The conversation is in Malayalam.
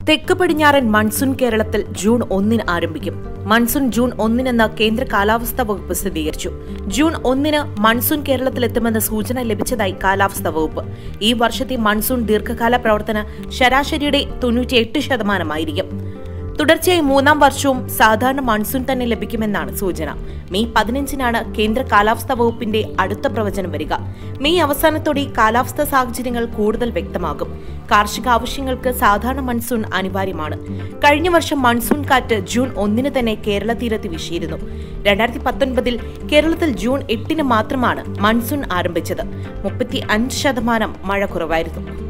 തെക്ക് പടിഞ്ഞാറൻ മൺസൂൺ കേരളത്തിൽ ജൂൺ ഒന്നിന് ആരംഭിക്കും മൺസൂൺ ജൂൺ ഒന്നിനെന്ന് കേന്ദ്ര കാലാവസ്ഥാ വകുപ്പ് സ്ഥിരീകരിച്ചു ജൂൺ ഒന്നിന് മൺസൂൺ കേരളത്തിലെത്തുമെന്ന സൂചന ലഭിച്ചതായി കാലാവസ്ഥാ വകുപ്പ് ഈ വർഷത്തെ മൺസൂൺ ദീർഘകാല പ്രവർത്തന ശരാശരിയുടെ തൊണ്ണൂറ്റിയെട്ട് ശതമാനമായിരിക്കും തുടർച്ചയായി മൂന്നാം വർഷവും സാധാരണ മൺസൂൺ തന്നെ ലഭിക്കുമെന്നാണ് സൂചന മെയ് പതിനഞ്ചിനാണ് കേന്ദ്ര കാലാവസ്ഥാ വകുപ്പിന്റെ അടുത്ത പ്രവചനം വരിക മെയ് അവസാനത്തോടെ കാലാവസ്ഥാ സാഹചര്യങ്ങൾ കൂടുതൽ വ്യക്തമാകും കാർഷിക ആവശ്യങ്ങൾക്ക് സാധാരണ മൺസൂൺ അനിവാര്യമാണ് കഴിഞ്ഞ വർഷം മൺസൂൺ കാറ്റ് ജൂൺ ഒന്നിന് തന്നെ കേരള തീരത്ത് വീശിയിരുന്നു രണ്ടായിരത്തി പത്തൊൻപതിൽ കേരളത്തിൽ ജൂൺ എട്ടിന് മാത്രമാണ് മൺസൂൺ ആരംഭിച്ചത് മുപ്പത്തി അഞ്ച് ശതമാനം മഴ കുറവായിരുന്നു